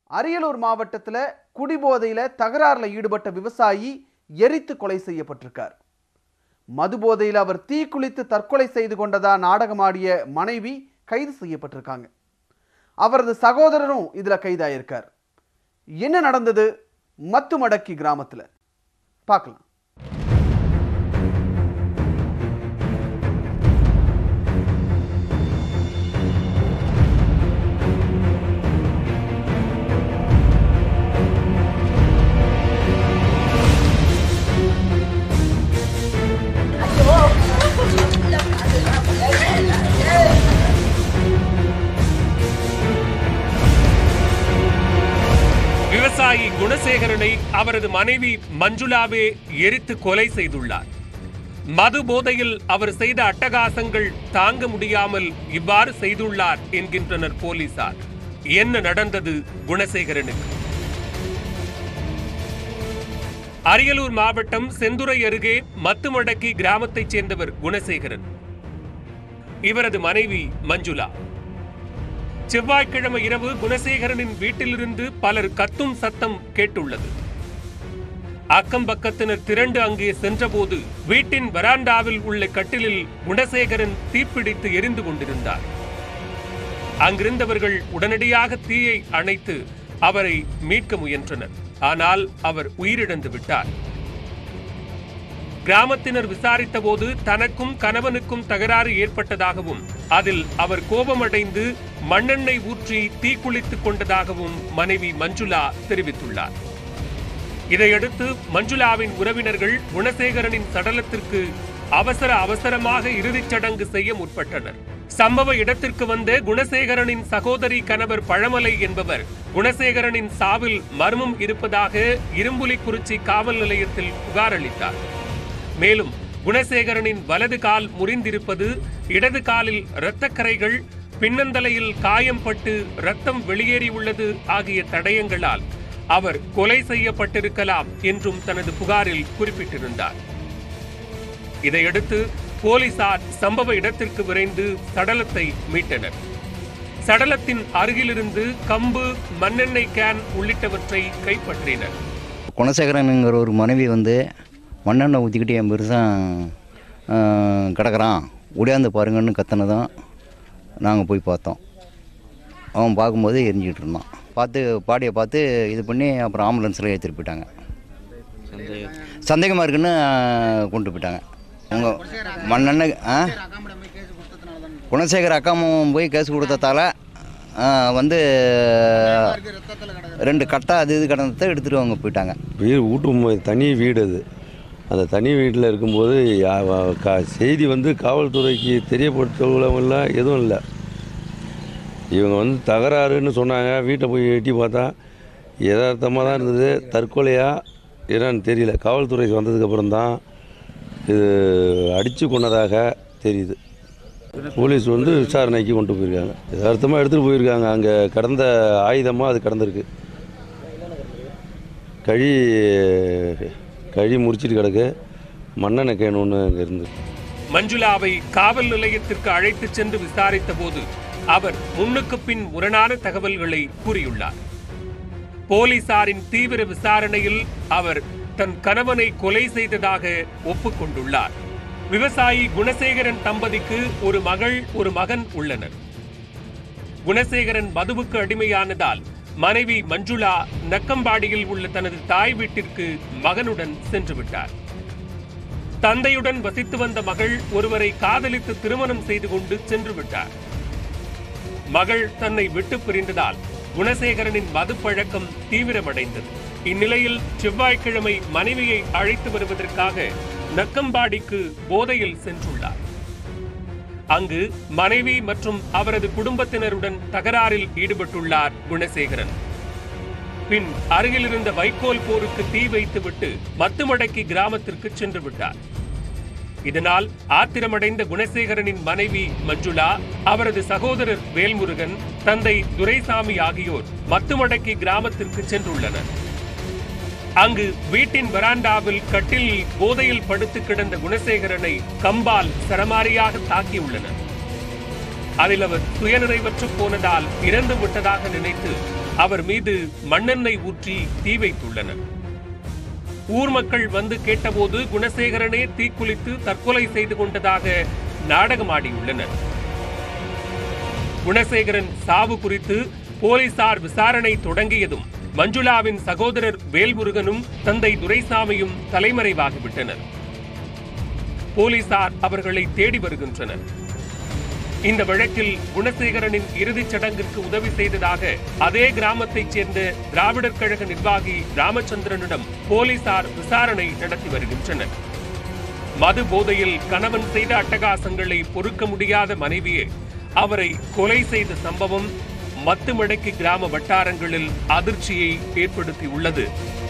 அரியலூர் மாவட்டத்தில் குடிபோதையில் தகராறில் ஈடுபட்ட விவசாயி எரித்து கொலை செய்யப்பட்டிருக்கார் மதுபோதையில் அவர் தீக்குளித்து தற்கொலை செய்து கொண்டதா நாடகமாடிய மனைவி கைது செய்யப்பட்டிருக்காங்க அவரது சகோதரரும் இதில் கைதாயிருக்கார் என்ன நடந்தது மத்துமடக்கி கிராமத்தில் பார்க்கலாம் விவசாயி குணசேகரனை அவரது மனைவி மஞ்சுளாவே எரித்து கொலை செய்துள்ளார் மது போதையில் அவர் செய்த அட்டகாசங்கள் தாங்க முடியாமல் இவ்வாறு செய்துள்ளார் என்கின்றனர் போலீசார் என்ன நடந்தது குணசேகரனுக்கு அரியலூர் மாவட்டம் செந்துறை அருகே மத்துமடக்கி கிராமத்தைச் சேர்ந்தவர் குணசேகரன் இவரது மனைவி மஞ்சுளா செவ்வாய்க்கிழமை இரவு குணசேகரனின் வீட்டிலிருந்து பலர் கத்தும் சத்தம் கேட்டுள்ளது அக்கம் பக்கத்தினர் திரண்டு அங்கே சென்றபோது வீட்டின் வராண்டாவில் உள்ள கட்டிலில் குணசேகரன் தீப்பிடித்து எரிந்து கொண்டிருந்தார் அங்கிருந்தவர்கள் உடனடியாக தீயை அணைத்து அவரை மீட்க முயன்றனர் ஆனால் அவர் உயிரிழந்து விட்டார் கிராமத்தினர் விசாரித்தபோது தனக்கும் கணவனுக்கும் தகராறு ஏற்பட்டதாகவும் அதில் அவர் கோபமடைந்து மண்ணெண்ணெய் ஊற்றி தீக்குளித்துக் கொண்டதாகவும் மனைவி மஞ்சுளா தெரிவித்துள்ளார் இதையடுத்து மஞ்சுளாவின் உறவினர்கள் குணசேகரனின் சடலத்திற்கு அவசர அவசரமாக இறுதிச் சடங்கு செய்ய முற்பட்டனர் சம்பவ இடத்திற்கு வந்த குணசேகரனின் சகோதரி கணவர் பழமலை என்பவர் குணசேகரனின் சாவில் மர்மம் இருப்பதாக இரும்புலிக்குறிச்சி காவல் நிலையத்தில் புகார் அளித்தார் மேலும் குணசேகரனின் வலது கால் முறிந்திருப்பது இடது காலில் இரத்தக்கரைகள் பின்னந்தலையில் காயம் பட்டு ரத்தம் வெளியேறியுள்ளது ஆகிய தடயங்களால் அவர் கொலை செய்யப்பட்டிருக்கலாம் என்றும் தனது புகாரில் குறிப்பிட்டிருந்தார் இதையடுத்து போலீசார் சம்பவ இடத்திற்கு விரைந்து சடலத்தை மீட்டனர் சடலத்தின் அருகிலிருந்து கம்பு மண்ணெண்ணெய் கேன் உள்ளிட்டவற்றை கைப்பற்றினர் குணசேகரனுங்கிற ஒரு மனைவி வந்து மண்ணெண்ணெய் ஊற்றிக்கிட்டு என் பெருசான் கிடக்குறான் ஒடியாந்து பாருங்கன்னு கத்தினதும் நாங்கள் போய் பார்த்தோம் அவன் பார்க்கும்போது எரிஞ்சிக்கிட்டு இருந்தான் பார்த்து பாடியை பார்த்து இது பண்ணி அப்புறம் ஆம்புலன்ஸில் ஏற்றிட்டு போயிட்டாங்க சந்தேகமாக இருக்குன்னு கொண்டு போயிட்டாங்க அவங்க மண்ணெண்ணெய் ஆ குணசேகர் அக்காமும் போய் கேஸ் கொடுத்ததால ஆ, வந்து ரெண்டு கட்டை அது இது கடந்ததை எடுத்துகிட்டு அவங்க போயிட்டாங்க வீடு வீட்டு மு- தனி வீடு அது அந்த தனி வீட்டில் இருக்கும்போது யா- வ- கா- செய்தி வந்து காவல்துறைக்கு தெரியப்படுத்தலாம் எதுவும் இல்லை இவங்க வந்து தகராறுன்னு சொன்னாங்க வீட்டை போய் எட்டி பார்த்தா யதார்த்தமாக தான் இருந்தது தற்கொலையா என்னன்னு தெரியல காவல்துறை வந்ததுக்கப்புறம் தான் இது அடித்து கொண்டதாக தெரியுது போலீஸ் வந்து விசாரணைக்கு கொண்டு போயிருக்காங்க யதார்த்தமாக எடுத்துகிட்டு போயிருக்காங்க அங்கே கடந்த ஆயுதமாக அது கடந்திருக்கு கழி கழி முறிச்சிட்டு கிடக்கு மண்ணெண்ணெய் கேன் ஒன்று அங்கே இருந்து மஞ்சுளாவை காவல் நிலையத்திற்கு அழைத்துச் சென்று விசாரித்த போது அவர் முன்னுக்கு பின் முரணான தகவல்களை கூறியுள்ளார் போலீசாரின் தீவிர விசாரணையில் அவர் தன் கணவனை கொலை செய்ததாக ஒப்புக்கொண்டுள்ளார் விவசாயி குணசேகரன் தம்பதிக்கு ஒரு மகள் ஒரு மகன் உள்ளனர் குணசேகரன் மதுவுக்கு அடிமையானதால் மனைவி மஞ்சுளா நக்கம்பாடியில் உள்ள தனது தாய் வீட்டிற்கு மகனுடன் சென்று விட்டார் தந்தையுடன் வசித்து வந்த மகள் ஒருவரை காதலித்து திருமணம் செய்து கொண்டு சென்று விட்டார் மகள் தன்னை விட்டு பிரிந்ததால் குணசேகரனின் மது பழக்கம் தீவிரமடைந்தது இந்நிலையில் செவ்வாய்க்கிழமை மனைவியை அழைத்து வருவதற்காக நக்கம்பாடிக்கு போதையில் சென்றுள்ளார் அங்கு மனைவி மற்றும் அவரது குடும்பத்தினருடன் தகராறில் ஈடுபட்டுள்ளார் குணசேகரன் பின் அருகில் இருந்த வைக்கோல் போருக்கு தீ வைத்துவிட்டு மத்துமடக்கி கிராமத்திற்கு சென்று விட்டார் இதனால் ஆத்திரமடைந்த குணசேகரனின் மனைவி மஞ்சுளா அவரது சகோதரர் வேல்முருகன் தந்தை துரைசாமி ஆகியோர் மத்துமடக்கி கிராமத்திற்கு சென்றுள்ளனர் அங்கு வீட்டின் வராண்டாவில் கட்டிலில் போதையில் படுத்து கிடந்த குணசேகரனை கம்பால் சரமாரியாக தாக்கியுள்ளனர் அதில் அவர் சுயநிறைவற்று போனதால் இறந்து விட்டதாக நினைத்து அவர் மீது மண்ணெண்ணெய் ஊற்றி தீ வைத்துள்ளனர் ஊர் மக்கள் வந்து கேட்டபோது குணசேகரனே தீக்குளித்து தற்கொலை செய்து கொண்டதாக நாடகமாடியுள்ளனர் குணசேகரன் சாவு குறித்து போலீசார் விசாரணை தொடங்கியதும் மஞ்சுளாவின் சகோதரர் வேல்முருகனும் தந்தை துரைசாமியும் தலைமறைவாகிவிட்டனர் போலீசார் அவர்களை தேடி வருகின்றனர் இந்த வழக்கில் குணசேகரனின் இறுதிச் சடங்கிற்கு உதவி செய்ததாக அதே கிராமத்தைச் சேர்ந்த திராவிடர் கழக நிர்வாகி ராமச்சந்திரனிடம் போலீசார் விசாரணை நடத்தி வருகின்றனர் மது போதையில் கணவன் செய்த அட்டகாசங்களை பொறுக்க முடியாத மனைவியே அவரை கொலை செய்த சம்பவம் மத்துமடக்கி கிராம வட்டாரங்களில் அதிர்ச்சியை ஏற்படுத்தியுள்ளது